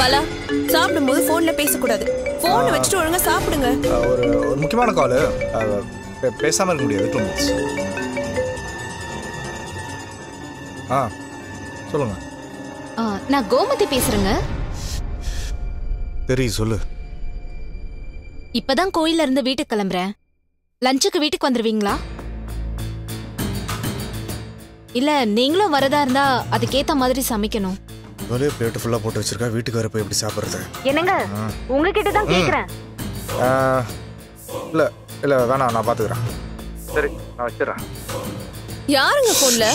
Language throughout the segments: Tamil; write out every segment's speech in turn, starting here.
பாலா சாப்பிடும்போது போன்ல பேசக்கூடாது போன் வச்சுட்டு ஒழுங்கா சாப்பிடுங்க அஹ், ஒரு ஒரு முக்கியமான காலு பேசாமல் இருக்க முடியாது டூ மினிட்ஸ் ஆ சொல்லுங்க ஆ, நான் கோமதி பேசுறேங்க தெரியும் சொல்லு இப்பதான் கோயில்ல இருந்து வீட்டுக்கு கிளம்புறேன் லஞ்சுக்கு வீட்டுக்கு வந்துருவீங்களா இல்ல நீங்களும் வரதா இருந்தா அதுக்கேத்த மாதிரி சமைக்கணும் இவளே பிளேட்டு ஃபுல்லாக போட்டு வச்சிருக்கா வீட்டுக்கு வர போய் எப்படி சாப்பிட்றது என்னங்க உங்ககிட்ட தான் கேக்குறேன் இல்லை இல்லை வேணாம் நான் பார்த்துக்கிறேன் சரி நான் வச்சிடுறேன் யாருங்க போன்ல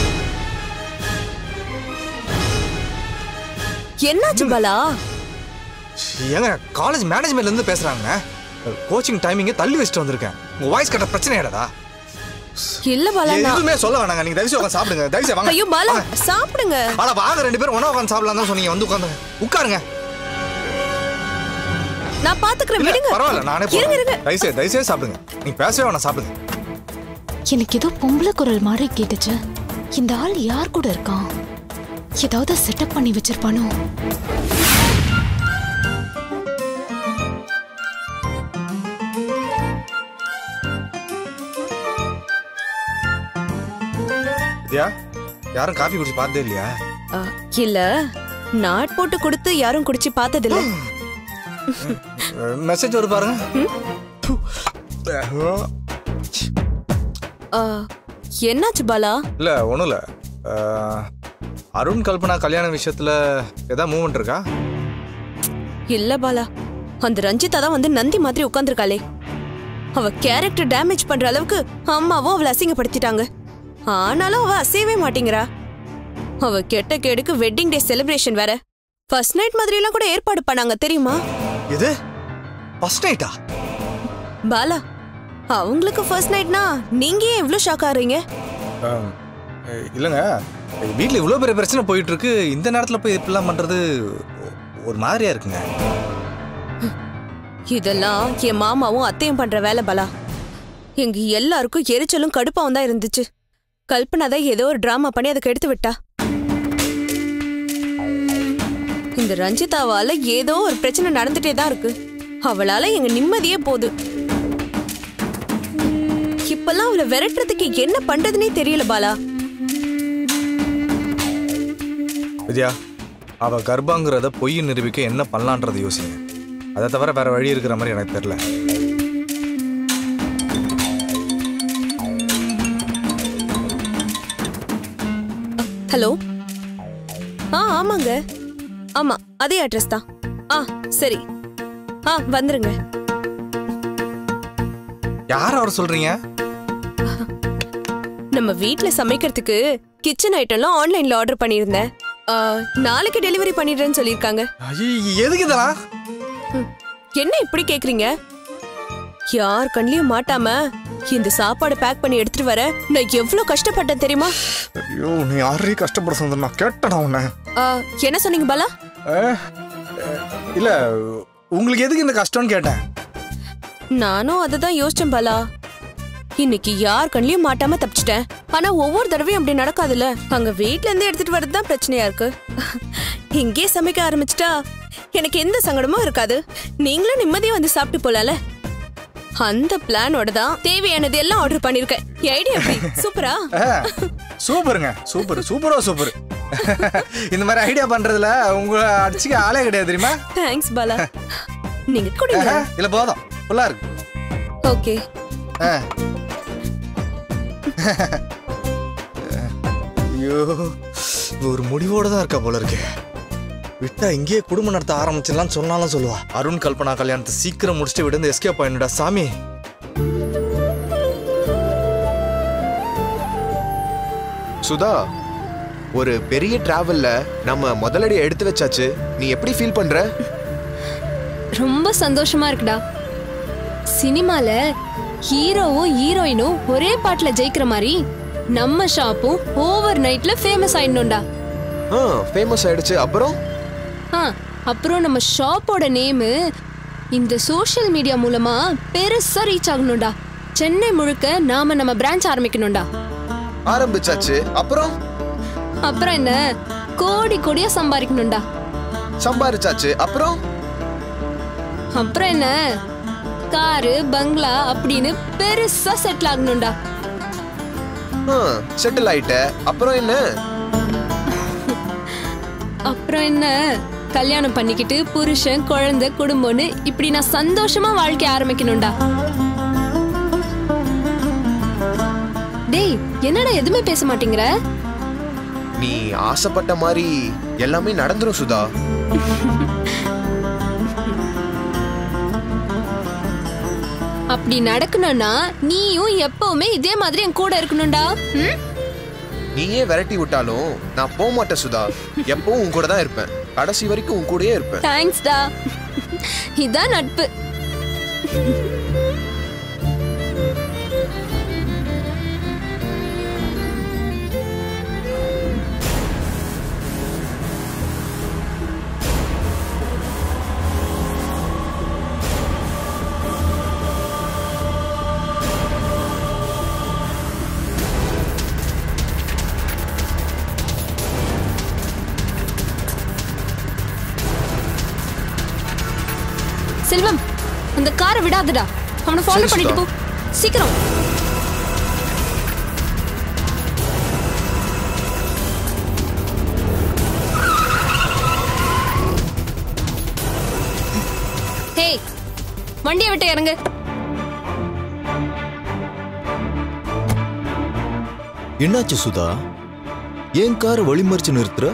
என்னாச்சு பாலா ஏங்க காலேஜ் மேனேஜ்மெண்ட்லேருந்து பேசுகிறாங்க கோச்சிங் டைமிங்கை தள்ளி வச்சுட்டு வந்திருக்கேன் உங்கள் வாய்ஸ் கட்ட பிரச்சனை ஆயிடாதா இல்ல பாலா நான் எதுவுமே சொல்ல வேணாங்க நீங்க தயவுசெய்து உட்காந்து சாப்பிடுங்க தயவுசெய்து வாங்க ஐயோ பாலா வாங்க. சாப்பிடுங்க ஆனா வாங்க ரெண்டு பேரும் ஒண்ணா உட்காந்து சாப்பிடலாம் தான் சொன்னீங்க வந்து உட்காந்து உட்காருங்க நான் பாத்துக்கிறேன் இல்ல, விடுங்க பரவாயில்ல நானே இருங்க போறேன் இருங்க தயவுசெய்து தயவுசெய்து சாப்பிடுங்க நீங்க பேசவே வேணாம் சாப்பிடுங்க எனக்கு ஏதோ பொம்பளை குரல் மாதிரி கேட்டுச்சு இந்த ஆள் யார் கூட இருக்கான் ஏதாவது செட்டப் பண்ணி வச்சிருப்பானோ வித்யா யாரும் காஃபி குடிச்சு பார்த்ததே இல்லையா ஆ, இல்ல நாட் போட்டு கொடுத்து யாரும் குடிச்சு பார்த்ததில்ல மெசேஜ் வருது பாருங்க ஆ, என்னாச்சு பாலா இல்ல ஒண்ணும் இல்ல அஹ், அருண் கல்பனா கல்யாண விஷயத்துல ஏதாவது மூவ்மெண்ட் இருக்கா இல்ல பாலா அந்த ரஞ்சிதா தான் வந்து நந்தி மாதிரி உட்கார்ந்திருக்காளே அவ கேரக்டர் டேமேஜ் பண்ற அளவுக்கு அம்மாவும் அவளை அசிங்கப்படுத்திட்டாங்க ஆனாலும் அவ அசையவே மாட்டேங்கிறா அவ கெட்ட கேடுக்கு வெட்டிங் டே செலிப்ரேஷன் வேற ஃபர்ஸ்ட் நைட் மாதிரி எல்லாம் கூட ஏற்பாடு பண்ணாங்க தெரியுமா இது ஃபர்ஸ்ட் நைட்டா பாலா அவங்களுக்கு ஃபர்ஸ்ட் நைட்னா நீங்க ஏன் இவ்ளோ ஷாக் ஆறீங்க இல்லைங்க வீட்டில் இவ்வளோ பெரிய பிரச்சனை போயிட்டு இருக்கு இந்த நேரத்தில் போய் இப்படிலாம் பண்றது ஒரு மாதிரியா இருக்குங்க இதெல்லாம் என் மாமாவும் அத்தையும் பண்ற வேலை பாலா எங்க எல்லாருக்கும் எரிச்சலும் கடுப்பாவும் தான் இருந்துச்சு கல்பனா தான் ஏதோ ஒரு டிராமா பண்ணி அதை கெடுத்து விட்டா இந்த ரஞ்சிதாவால ஏதோ ஒரு பிரச்சனை நடந்துட்டே தான் இருக்கு அவளால எங்க நிம்மதியே போகுது இப்பெல்லாம் அவளை விரட்டுறதுக்கு என்ன பண்றதுனே தெரியல பாலா வித்யா அவ கர்ப்பாங்கிறத பொய் நிரூபிக்க என்ன பண்ணலான்றதை யோசிங்க அதை தவிர வேற வழி இருக்கிற மாதிரி எனக்கு தெரியல ஹலோ ஆ ஆமாங்க ஆமா அதே அட்ரஸ் தான் ஆ சரி ஆ வந்துருங்க யார் அவர் சொல்றீங்க நம்ம வீட்ல சமைக்கிறதுக்கு கிச்சன் ஐட்டம்லாம் ஆன்லைன்ல ஆர்டர் பண்ணியிருந்தேன் ஆ, நாளைக்கு டெலிவரி பண்ணிடுறேன்னு சொல்லியிருக்காங்க ஐய, எதுக்கு இதெல்லாம் ம், என்ன இப்படி கேக்குறீங்க யார் கண்லயும் மாட்டாம இந்த சாப்பாடு பேக் பண்ணி எடுத்துட்டு வர நான் எவ்வளவு கஷ்டப்பட்டேன் தெரியுமா ஐயோ நீ யாரையும் கஷ்டப்பட சொந்த நான் கேட்டடா உன்னை ஆ, என்ன சொன்னீங்க பாலா அஹ், இல்ல உங்களுக்கு எதுக்கு இந்த கஷ்டம்னு கேட்டேன் நானும் அததான் யோசிச்சேன் பாலா இன்னைக்கு யார் கண்லயும் மாட்டாம தப்பிச்சிட்டேன் ஆனா ஒவ்வொரு தடவையும் அப்படி நடக்காதுல்ல அங்க வீட்ல இருந்து எடுத்துட்டு வரது தான் பிரச்சனையா இருக்கு இங்கே சமைக்க ஆரம்பிச்சிட்டா எனக்கு எந்த சங்கடமும் இருக்காது நீங்களும் நிம்மதியா வந்து சாப்பிட்டு போலால அந்த பிளானோட தான் தேவையானது எல்லாம் ஆர்டர் பண்ணிருக்கேன் ஐடியா எப்படி சூப்பரா அஹ், சூப்பருங்க சூப்பர் சூப்பரோ சூப்பர் இந்த மாதிரி ஐடியா பண்றதுல உங்களை அடிச்சுக்க ஆளே கிடையாது தெரியுமா தேங்க்ஸ் பாலா நீங்க குடிங்க அஹ், இல்ல போதும் ஃபுல்லா இருக்கு ஓகே அஹ். ஐயோ இவ ஒரு முடிவோட தான் இருக்கா போல இருக்கு விட்டா இங்கேயே குடும்பம் நடத்த ஆரம்பிச்சிடலாம் சொன்னாலும் சொல்லுவா அருண் கல்பனா கல்யாணத்தை சீக்கிரம் முடிச்சுட்டு விட்டு எஸ்கேப் ஆயிடுடா சாமி சுதா ஒரு பெரிய டிராவல்ல நம்ம முதலடி எடுத்து வச்சாச்சு நீ எப்படி ஃபீல் பண்ற ரொம்ப சந்தோஷமா இருக்குடா சினிமால ஹீரோவும் ஹீரோயினும் ஒரே பாட்டுல ஜெயிக்கிற மாதிரி நம்ம ஷாப்பும் ஓவர் நைட்ல ஃபேமஸ் ஆயிடணும்டா ஆ ஃபேமஸ் ஆயிடுச்சு அப்புறம் ஆ அப்புறம் நம்ம ஷாப்போட நேமு இந்த சோஷியல் மீடியா மூலமா பெருசா ரீச் ஆகணும்டா சென்னை முழுக்க நாம நம்ம பிரான்ச் ஆரம்பிக்கணும்டா ஆரம்பிச்சாச்சு அப்புறம் அப்புறம் என்ன கோடி கோடியா சம்பாதிக்கணும்டா சம்பாரிச்சாச்சு அப்புறம் அப்புறம் என்ன காரு பங்களா அப்படின்னு பெருசா செட்டில் ஆகணும்டா செட்டில் ஆயிட்ட அப்புறம் என்ன அப்புறம் என்ன கல்யாணம் பண்ணிக்கிட்டு புருஷன் குழந்தை குடும்பம்னு இப்படி நான் சந்தோஷமா வாழ்க்கை ஆரம்பிக்கணும்டா டேய் என்னடா எதுவுமே பேச மாட்டேங்கிற நீ ஆசைப்பட்ட மாதிரி எல்லாமே நடந்துரும் சுதா அப்படி நடக்கணும்னா நீயும் எப்பவுமே இதே மாதிரி என் கூட இருக்கணும்டா ம்? நீயே விரட்டி விட்டாலும் நான் போக மாட்டேன் சுதா எப்பவும் உன் கூட தான் இருப்பேன் கடைசி வரைக்கும் உன் கூடயே இருப்பேன் தேங்க்ஸ்டா இதான் நட்பு செல்வம் அந்த காரை விடாதடா அவனை ஃபாலோ சரி, பண்ணிட்டு போ சுதா. சீக்கிரம் ஹே வண்டியை விட்டு இறங்கு என்னாச்சு சுதா ஏன் காரை வழிமறிச்சு நிறுத்துற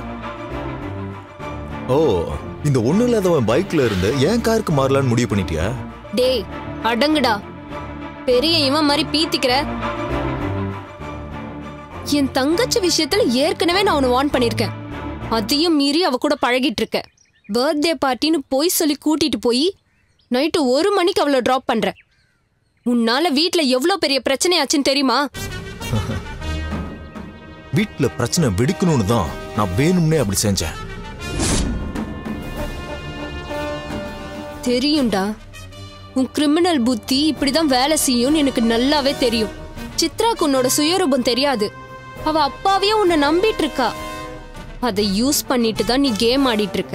ஓ இந்த ஒண்ணு இல்லாதவன் பைக்ல இருந்து ஏன் காருக்கு மாறலான்னு முடிவு பண்ணிட்டியா டேய் அடங்குடா பெரிய இவன் மாதிரி பீத்திக்கிற என் தங்கச்சி விஷயத்துல ஏற்கனவே நான் உன்னை வார்ன் பண்ணிருக்கேன் அதையும் மீறி அவ கூட பழகிட்டு இருக்க பர்த்டே பார்ட்டின்னு போய் சொல்லி கூட்டிட்டு போய் நைட்டு ஒரு மணிக்கு அவளை டிராப் பண்ற உன்னால வீட்ல எவ்ளோ பெரிய பிரச்சனையாச்சுன்னு தெரியுமா வீட்ல பிரச்சனை வெடிக்கணும்னு தான் நான் வேணும்னே அப்படி செஞ்சேன் தெரியும்டா உன் கிரிமினல் புத்தி இப்படிதான் வேலை செய்யும்னு எனக்கு நல்லாவே தெரியும் சித்ராக்கு உன்னோட சுயரூபம் தெரியாது அவ அப்பாவே உன்னை நம்பிட்டு இருக்கா அதை யூஸ் பண்ணிட்டு தான் நீ கேம் ஆடிட்டு இருக்க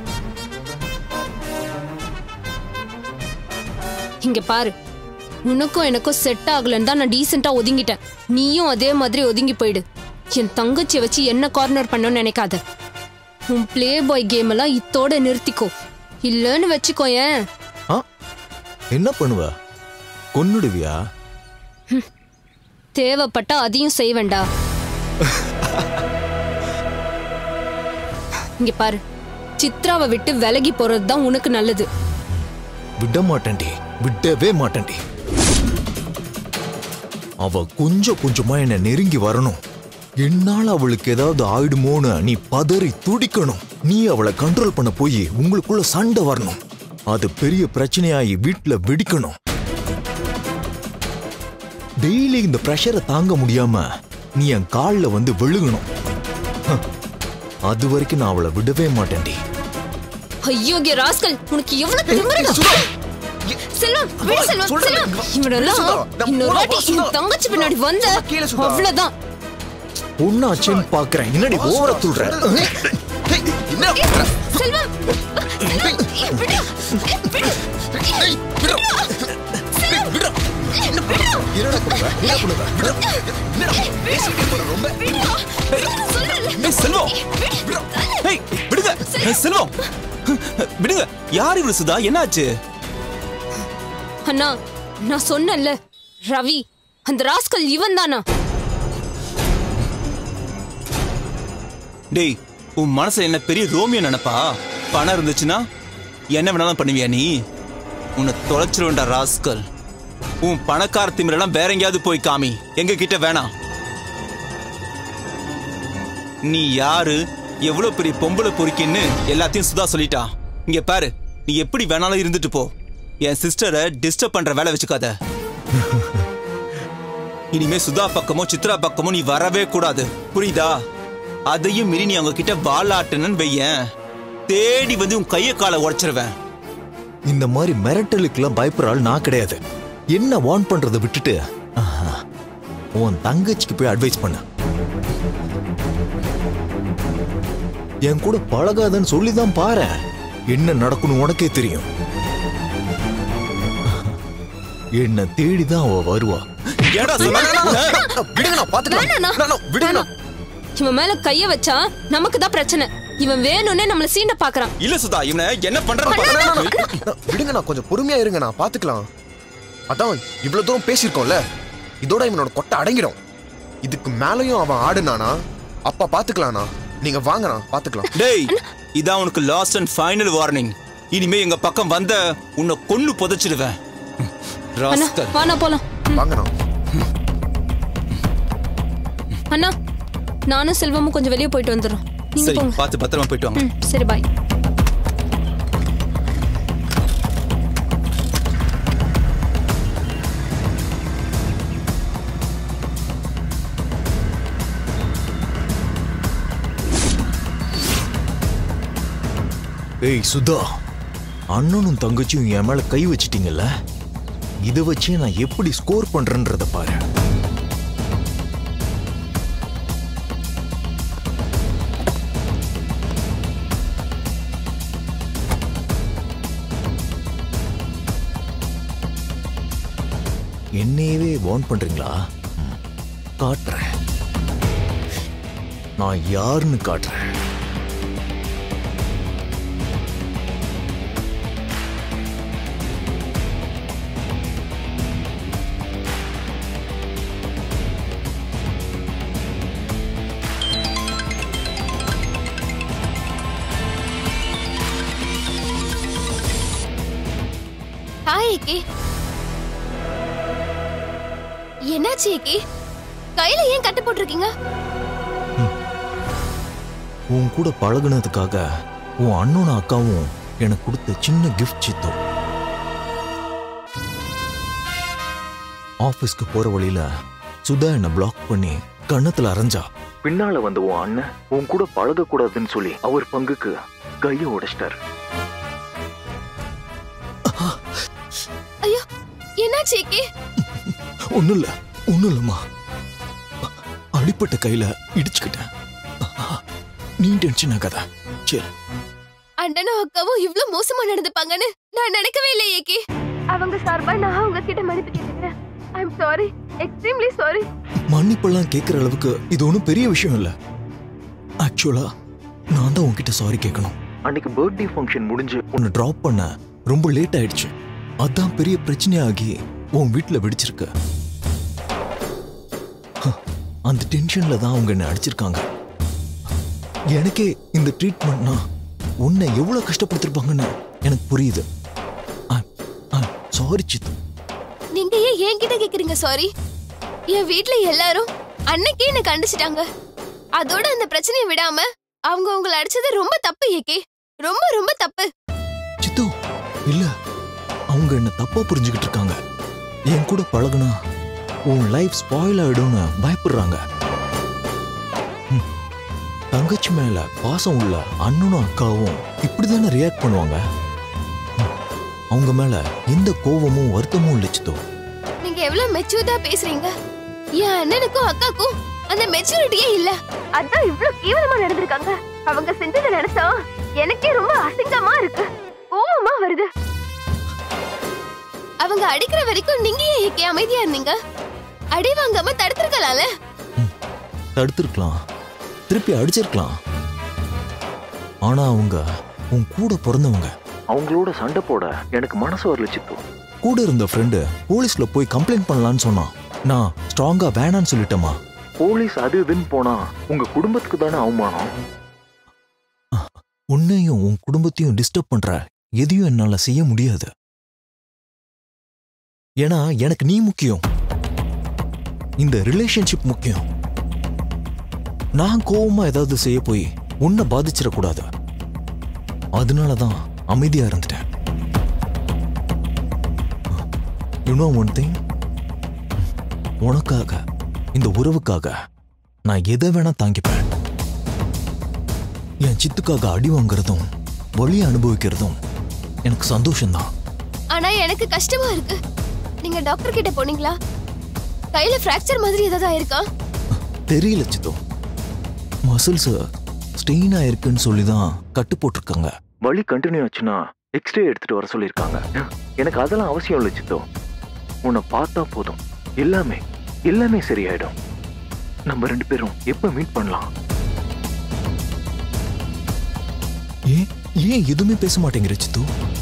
இங்க பாரு உனக்கும் எனக்கும் செட் ஆகலன்னு தான் நான் டீசெண்டா ஒதுங்கிட்டேன் நீயும் அதே மாதிரி ஒதுங்கி போயிடு என் தங்கச்சியை வச்சு என்ன கார்னர் பண்ணணும்னு நினைக்காத உன் ப்ளே பாய் கேம் எல்லாம் இத்தோட நிறுத்திக்கோ இல்லன்னு வச்சுக்கோயேன் ஆ என்ன பண்ணுவ கொன்னுடுவியா தேவைப்பட்டா அதையும் செய்வேன்டா இங்க பாரு சித்ராவை விட்டு விலகி போறது தான் உனக்கு நல்லது விட மாட்டேன்டி விடவே மாட்டேன்டி அவ கொஞ்சம் கொஞ்சமா என்ன நெருங்கி வரணும் என்னால அவளுக்கு ஏதாவது ஆயிடுமோன்னு நீ பதறி துடிக்கணும் நீ அவளை கண்ட்ரோல் பண்ண போய் உங்களுக்குள்ள சண்டை வரணும் அது பெரிய பிரச்சனையாகி வீட்டுல வெடிக்கணும் டெய்லி இந்த ப்ரெஷரை தாங்க முடியாம நீ என் கால்ல வந்து விழுகணும் ஹ, அது வரைக்கும் நான் அவளை விடவே மாட்டேன்டி ஐயோகிய ராஸ்கல் உனக்கு எவ்வளவு திமிருடா செல்வம் விடு செல்வம் சொல்றேன். செல்வம் இவனெல்லாம் சுதா, நான் இன்னொரு போறேன், வாட்டி சுதா. என் தங்கச்சி பின்னாடி வந்த சும்மா கீழே சுதா. அவ்வளவுதான் பொண்ணாச்சேன்னு பாக்குறேன் என்னடி ஓவர துள்ற ஹேய், என்ன பண்ற? செல்வம் செல்வம், விடு. விடு. ஹேய், விடு. ஹேய், விடு. என்ன பண்ற? என்னடா பண்ணுவ? என்ன பண்ணுவ? விடு. என்னடா பேசிக்கிட்டே போற ரொம்ப? ஏய் செல்வம் ஏய் விடுங்க ஏய், செல்வம் விடுங்க யார் இவரு சுதா என்னாச்சு அண்ணா நான் சொன்னேன்ல ரவி அந்த ராஸ்கல் இவன் தானா டேய் உன் மனசுல என்ன பெரிய ரோமியோ நினைப்பா பணம் இருந்துச்சுன்னா என்ன வேணாலும் பண்ணுவியா நீ உன்னை தொலைச்சிருவேண்டா ராஸ்கல் உன் பணக்கார திமிரெல்லாம் வேற எங்கேயாவது போய் காமி எங்க கிட்ட வேணாம் நீ யாரு எவ்வளவு பெரிய பொம்பளை பொறுக்கின்னு எல்லாத்தையும் சுதா சொல்லிட்டா இங்க பாரு நீ எப்படி வேணாலும் இருந்துட்டு போ என் சிஸ்டரை டிஸ்டர்ப் பண்ற வேலை வச்சுக்காத இனிமே சுதா பக்கமோ சித்ரா பக்கமோ நீ வரவே கூடாது புரியுதா அதையும் மீறி நீ அவங்க கிட்ட வாலாட்டுன்னு வையேன் தேடி வந்து உன் கைய காலை உடைச்சிருவேன் இந்த மாதிரி மிரட்டலுக்கெல்லாம் பயப்படுற ஆள் நான் கிடையாது என்ன வார்ன் பண்றதை விட்டுட்டு ஆஹா, உன் தங்கச்சிக்கு போய் அட்வைஸ் பண்ண என் கூட பழகாதன்னு சொல்லிதான் பாரு என்ன நடக்கணும் உனக்கே தெரியும் என்ன தேடிதான் அவ வருவா ஏடா சொன்ன விடுங்கண்ணா பாத்துக்கலாம் வேணாண்ணா. அண்ணா, விடுங்கண்ணா இவன் மேல கைய வச்சா நமக்கு தான் பிரச்சனை இவன் வேணும்னே நம்மள சீண்ட பாக்குறான் இல்ல சுதா இவனை என்ன பண்றான்னு பாரு. அண்ணா, விடுங்கண்ணா கொஞ்சம் பொறுமையா இருங்கண்ணா பாத்துக்கலாம் அதான் இவ்வளவு தூரம் பேசியிருக்கோம்ல இதோட இவனோட கொட்டை அடங்கிடும் இதுக்கு மேலயும் அவன் ஆடுனானா அப்பா பாத்துக்கலாம்ண்ணா நீங்க வாங்கண்ணா பாத்துக்கலாம் டேய் இதான் உனக்கு லாஸ்ட் அண்ட் ஃபைனல் வார்னிங் இனிமே எங்க பக்கம் வந்த உன்னை கொன்னு புதைச்சிடுவேன் அண்ணா ராஸ்கல் வாண்ணா போலாம் வாங்கண்ணா அண்ணா நானும் செல்வமும் கொஞ்சம் வெளியே போயிட்டு வந்துடுறோம் நீங்க சரி போங்க பார்த்து பத்திரமா போயிட்டு வாங்க ம் சரி பாய் ஏய் சுதா அண்ணனும் தங்கச்சியும் என் மேல கை வச்சிட்டீங்கல்ல இதை வச்சே நான் எப்படி ஸ்கோர் பண்றேன்றத பாரு என்னையவே வார்ன் பண்றீங்களா ம், காட்டுறேன் நான் யாருன்னு காட்டுறேன் ஹாய் ஏகே என்னாச்சு ஏகே கையில ஏன் கட்டு போட்டிருக்கீங்க உன் கூட பழகுனதுக்காக உன் அண்ணனும் அக்காவும் எனக்கு கொடுத்த சின்ன கிஃப்ட் சித்தோ ஆபீஸ்க்கு போற வழியில சுதா என்ன பிளாக் பண்ணி கண்ணத்துல அரைஞ்சா பின்னால வந்த உன் அண்ணன் உன் கூட பழக கூடாதுன்னு சொல்லி அவர் பங்குக்கு கைய உடைச்சிட்டாரு ஐயோ என்னாச்சு ஏகே ஒண்ணும் இல்ல ஒண்ணும் இல்லம்மா அடிப்பட்ட கையில இடிச்சுக்கிட்டேன் நீ டென்ஷன் ஆகாத சரி அண்ணனும் அக்காவும் இவ்ளோ மோசமா நடந்துப்பாங்கன்னு நான் நினைக்கவே இல்லை ஏகே அவங்க சார்பா நான் அவங்க கிட்ட மன்னிப்பு கேட்டுக்கிறேன் I am sorry extremely sorry மன்னிப்பெல்லாம் கேட்குற அளவுக்கு இது ஒன்றும் பெரிய விஷயம் இல்லை ஆக்சுவலா நான் தான் உன்கிட்ட சாரி கேட்கணும் அன்னைக்கு பர்த்டே ஃபங்க்ஷன் முடிஞ்சு உன்னை ட்ராப் பண்ண ரொம்ப லேட் ஆயிடுச்சு அதான் பெரிய பிரச்சனையாகி உன் வீட்டில் வெடிச்சிருக்கு ஹ, அந்த டென்ஷன்ல தான் அவங்க என்னை அடிச்சிருக்காங்க எனக்கே இந்த ட்ரீட்மெண்ட்னா உன்னை எவ்வளோ கஷ்டப்படுத்திருப்பாங்கன்னு எனக்கு புரியுது சாரி சித்து நீங்க ஏன் என்கிட்ட கேக்குறீங்க சாரி என் வீட்ல எல்லாரும் அன்னைக்கே என்ன கண்டிச்சிட்டாங்க அதோட அந்த பிரச்சனையை விடாம அவங்க உங்களை அடிச்சது ரொம்ப தப்பு ஏகே ரொம்ப ரொம்ப தப்பு சித்து இல்ல அவங்க என்ன தப்பா புரிஞ்சுக்கிட்டு இருக்காங்க என் கூட பழகுனா உன் லைஃப் ஸ்பாயில் ஆயிடும்னு பயப்படுறாங்க ம். தங்கச்சி மேல பாசம் உள்ள அண்ணனும் அக்காவும் இப்படிதானே ரியாக்ட் பண்ணுவாங்க ம். அவங்க மேல எந்த கோவமும் வருத்தமும் இல்லை சித்து நீங்க எவ்வளவு மெச்சூர்டா பேசுறீங்க என் அண்ணனுக்கும் அக்காக்கும் அந்த மெச்சூரிட்டியே இல்ல அதான் இவ்ளோ கேவலமா நடந்திருக்காங்க அவங்க செஞ்சதை நினைச்சா எனக்கே ரொம்ப அசிங்கமா இருக்கு கோவமா வருது அவங்க அடிக்கிற வரைக்கும் நீங்க ஏன் ஏக்கே அமைதியா இருந்தீங்க அடி வாங்காம தடுத்திருக்கலாம்ல தடுத்திருக்கலாம் திருப்பி அடிச்சிருக்கலாம் ஆனா அவங்க உன் கூட பிறந்தவங்க அவங்களோட சண்டை போட எனக்கு மனசு வரல சித்து கூட இருந்த ஃப்ரெண்டு போலீஸ்ல போய் கம்ப்ளைண்ட் பண்ணலான்னு சொன்னான் நான் ஸ்ட்ராங்கா வேணான்னு சொல்லிட்டேமா போலீஸ் அது இதுன்னு போனா உங்க குடும்பத்துக்கு தானே அவமானம் உன்னையும் உன் குடும்பத்தையும் டிஸ்டர்ப் பண்ற எதையும் என்னால செய்ய முடியாது ஏன்னா எனக்கு நீ முக்கியம் இந்த ரிலேஷன்ஷிப் முக்கியம் நான் கோவமா ஏதாவது செய்ய போய் உன்னை பாதிச்சிடக்கூடாது அதனால தான் அமைதியா இருந்துட்டேன் யூனோ ஒன் திங் உனக்காக இந்த உறவுக்காக நான் எதை வேணா தாங்கிப்பேன் என் சித்துக்காக அடி வாங்குறதும் வழி அனுபவிக்கிறதும் எனக்கு சந்தோஷம்தான் ஆனா எனக்கு கஷ்டமா இருக்கு நீங்க டாக்டர் கிட்ட போனீங்களா கையில பிராக்சர் மாதிரி ஏதாவது ஆயிருக்கா தெரியல சித்து மசில்ஸ் ஸ்டெயின் ஆயிருக்குன்னு சொல்லி தான் கட்டு போட்டிருக்காங்க வலி கண்டினியூ ஆச்சுன்னா எக்ஸ்ரே எடுத்துட்டு வர சொல்லியிருக்காங்க எனக்கு அதெல்லாம் அவசியம் இல்லை சித்தோ உன்னை பார்த்தா போதும் எல்லாமே எல்லாமே சரியாயிடும் நம்ம ரெண்டு பேரும் எப்ப மீட் பண்ணலாம் ஏன் ஏன் எதுவுமே பேச மாட்டேங்கிற சித்து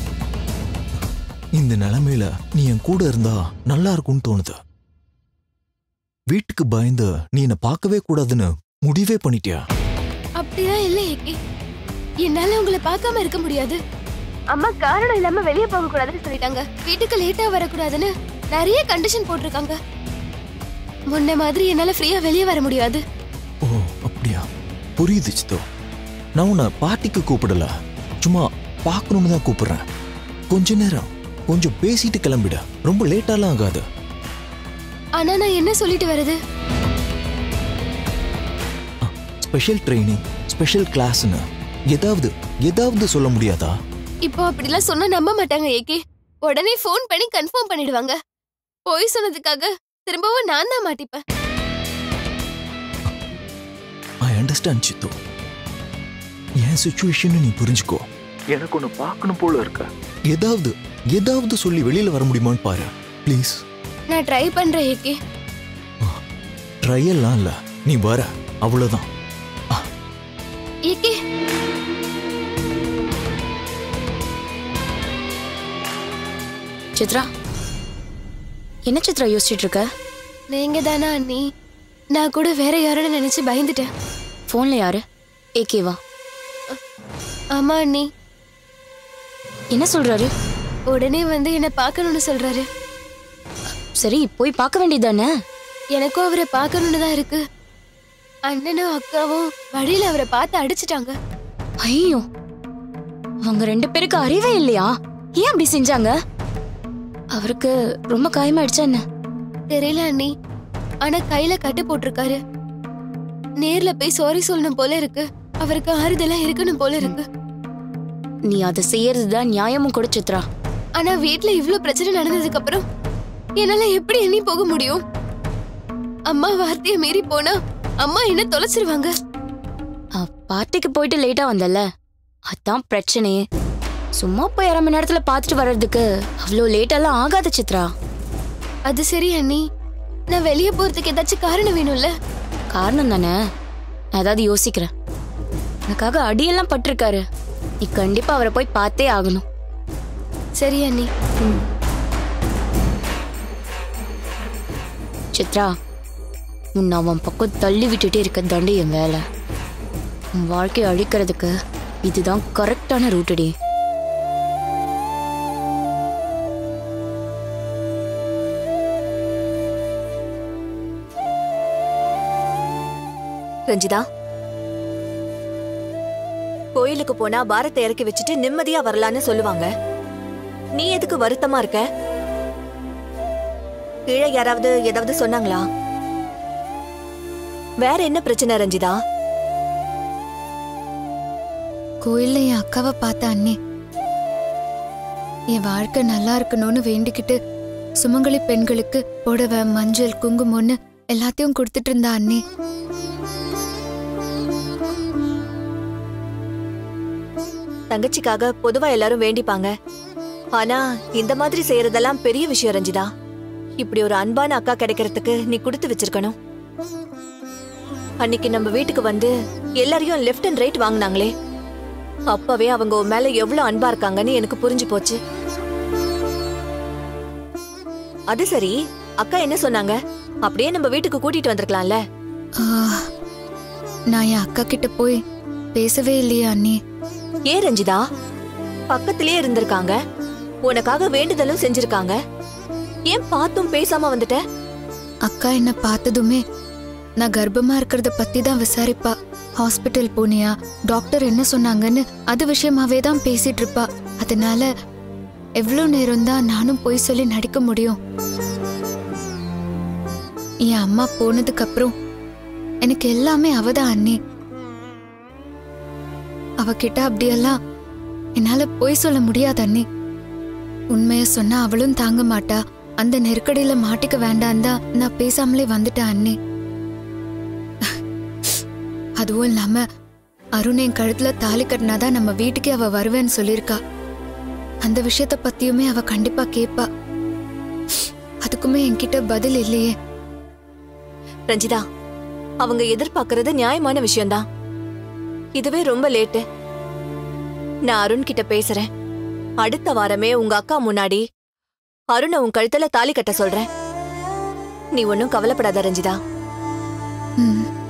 இந்த நிலைமையில நீ என் கூட இருந்தா நல்லா இருக்கும்னு தோணுது வீட்டுக்கு பயந்து நீ என்னை பார்க்கவே கூடாதுன்னு முடிவே பண்ணிட்டியா அப்படிலாம் இல்ல ஏகே என்னால உங்களை பார்க்காம இருக்க முடியாது அம்மா காரணம் இல்லாம வெளியே போக கூடாதுன்னு சொல்லிட்டாங்க வீட்டுக்கு லேட்டா வரக்கூடாதுன்னு நிறைய கண்டிஷன் போட்டிருக்காங்க முன்ன மாதிரி என்னால ஃப்ரீயா வெளியே வர முடியாது ஓ அப்படியா புரியுது சித்தோ நான் உன்னை பார்ட்டிக்கு கூப்பிடல சும்மா பார்க்கணும்னு தான் கூப்பிடுறேன் கொஞ்ச நேரம் கொஞ்சம் பேசிட்டு கிளம்பிட ரொம்ப லேட்டாலாம் ஆகாது ஆனா நான் என்ன சொல்லிட்டு வருது ஸ்பெஷல் ட்ரைனிங் ஸ்பெஷல் கிளாஸ்னு ஏதாவது ஏதாவது சொல்ல முடியாதா இப்போ அப்படிலாம் சொன்னா நம்ப மாட்டாங்க ஏகே உடனே ஃபோன் பண்ணி கன்ஃபார்ம் பண்ணிடுவாங்க போய் சொன்னதுக்காக திரும்பவும் நான் தான் மாட்டிப்பேன் I understand Sidhu N situation நீ புரிஞ்சுக்கோ எனக்கு ஒன்று பார்க்கணும் போல இருக்க ஏதாவது ஏதாவது சொல்லி வெளியில வர முடியுமான்னு பாரு ப்ளீஸ் நான் ட்ரை பண்றேன் ஏகே ட்ரையெல்லாம் இல்ல நீ வர அவ்வளவுதான் ஏகே சித்ரா என்ன சித்ரா யோசிச்சுட்டு இருக்க நீங்க தானா அண்ணி நான் கூட வேற யாரோன்னு நினைச்சு பயந்துட்டேன் ஃபோன்ல யாரு ஏகேவா ஆமா அண்ணி என்ன சொல்றாரு உடனே வந்து என்ன பார்க்கணும்னு சொல்றாரு சரி போய் பார்க்க வேண்டியதானே எனக்கும் அவரை பார்க்கணும்னு தான் இருக்கு அண்ணனும் அக்காவும் வழியில அவரை பார்த்து அடிச்சிட்டாங்க ஐயோ அவங்க ரெண்டு பேருக்கு அறிவே இல்லையா ஏன் அப்படி செஞ்சாங்க அவருக்கு ரொம்ப காயமாயிடுச்சா என்ன தெரியல அண்ணி ஆனா கையில கட்டு போட்டிருக்காரு நேர்ல போய் சாரி சொல்லணும் போல இருக்கு அவருக்கு ஆறுதலா இருக்கணும் போல இருக்கு நீ அதை செய்யறதுதான் நியாயமும் கூட சித்ரா ஆனா வீட்ல இவ்ளோ பிரச்சனை நடந்ததுக்கு அப்புறம் என்னால எப்படி எண்ணி போக முடியும் அம்மா வார்த்தையை மீறி போனா அம்மா என்ன தொலைச்சிருவாங்க அ, பார்ட்டிக்கு போயிட்டு லேட்டா வந்தல அதான் பிரச்சனையே சும்மா போய் அரை மணி நேரத்துல பார்த்துட்டு வர்றதுக்கு அவ்வளோ லேட்டெல்லாம் ஆகாது சித்ரா அது சரி அண்ணி நான் வெளியே போறதுக்கு ஏதாச்சும் காரணம் வேணும்ல காரணம் தானே நான் ஏதாவது யோசிக்கிறேன் எனக்காக அடியெல்லாம் பட்டிருக்காரு நீ கண்டிப்பா அவரை போய் பார்த்தே ஆகணும் சரி அண்ணி சித்ரா உன்னை அவன் பக்கம் தள்ளி விட்டுட்டே இருக்க தாண்டி என் வேலை உன் வாழ்க்கையை அழிக்கிறதுக்கு இதுதான் கரெக்டான ரூட்டடி ரஞ்சிதா கோயிலுக்கு போனா பாரத்தை இறக்கி வச்சுட்டு நிம்மதியா வரலான்னு சொல்லுவாங்க நீ எதுக்கு வருத்தமா இருக்க கீழே யாராவது ஏதாவது சொன்னாங்களா வேற என்ன பிரச்சனை ரஞ்சிதா கோயில்ல என் அக்காவை பார்த்த அண்ணே என் வாழ்க்கை நல்லா இருக்கணும்னு வேண்டிக்கிட்டு சுமங்கலி பெண்களுக்கு புடவை மஞ்சள் குங்குமம்னு எல்லாத்தையும் கொடுத்துட்டு இருந்தா அண்ணே தங்கச்சிக்காக பொதுவா எல்லாரும் வேண்டிப்பாங்க ஆனா இந்த மாதிரி செய்யறதெல்லாம் பெரிய விஷயம் ரஞ்சிதா இப்படி ஒரு அன்பான அக்கா கிடைக்கிறதுக்கு நீ கொடுத்து வச்சிருக்கணும் அன்னைக்கு நம்ம வீட்டுக்கு வந்து எல்லாரையும் லெஃப்ட் அண்ட் ரைட் வாங்குனாங்களே அப்பவே அவங்க உன் மேல எவ்வளவு அன்பா இருக்காங்கன்னு எனக்கு புரிஞ்சு போச்சு அது சரி அக்கா என்ன சொன்னாங்க அப்படியே நம்ம வீட்டுக்கு கூட்டிட்டு வந்திருக்கலாம்ல ஆ, நான் என் அக்கா கிட்ட போய் பேசவே இல்லையா அண்ணே ஏன் ரஞ்சிதா பக்கத்திலே இருந்திருக்காங்க உனக்காக வேண்டுதலும் செஞ்சிருக்காங்க ஏன் பார்த்தும் பேசாம வந்துட்ட அக்கா என்ன பார்த்ததுமே நான் கர்ப்பமா இருக்கிறத பத்தி தான் விசாரிப்பா ஹாஸ்பிட்டல் போனியா டாக்டர் என்ன சொன்னாங்கன்னு அது விஷயமாவே தான் பேசிட்டு இருப்பா அதனால எவ்வளோ நேரம் தான் நானும் போய் சொல்லி நடிக்க முடியும் என் அம்மா போனதுக்கு அப்புறம் எனக்கு எல்லாமே அவதான் அண்ணி அவகிட்ட அப்படியெல்லாம் என்னால போய் சொல்ல முடியாது அண்ணி உண்மைய சொன்னா அவளும் தாங்க மாட்டா அந்த நெருக்கடியில மாட்டிக்க வேண்டாம் தான் நான் பேசாமலே வந்துட்டேன் அண்ணி அதுவும் இல்லாம அருண் என் கழுத்துல தாலி கட்டினாதான் நம்ம வீட்டுக்கே அவ வருவேன்னு சொல்லியிருக்கா அந்த விஷயத்த பத்தியுமே அவ கண்டிப்பா கேப்பா அதுக்குமே என்கிட்ட பதில் இல்லையே ரஞ்சிதா அவங்க எதிர்பார்க்கறது நியாயமான விஷயம்தான் இதுவே ரொம்ப லேட்டு நான் அருண் கிட்ட பேசுறேன் அடுத்த வாரமே உங்க அக்கா முன்னாடி அருணை உன் கழுத்துல தாலி கட்ட சொல்றேன் நீ ஒன்னும் கவலைப்படாத ரஞ்சிதா ம்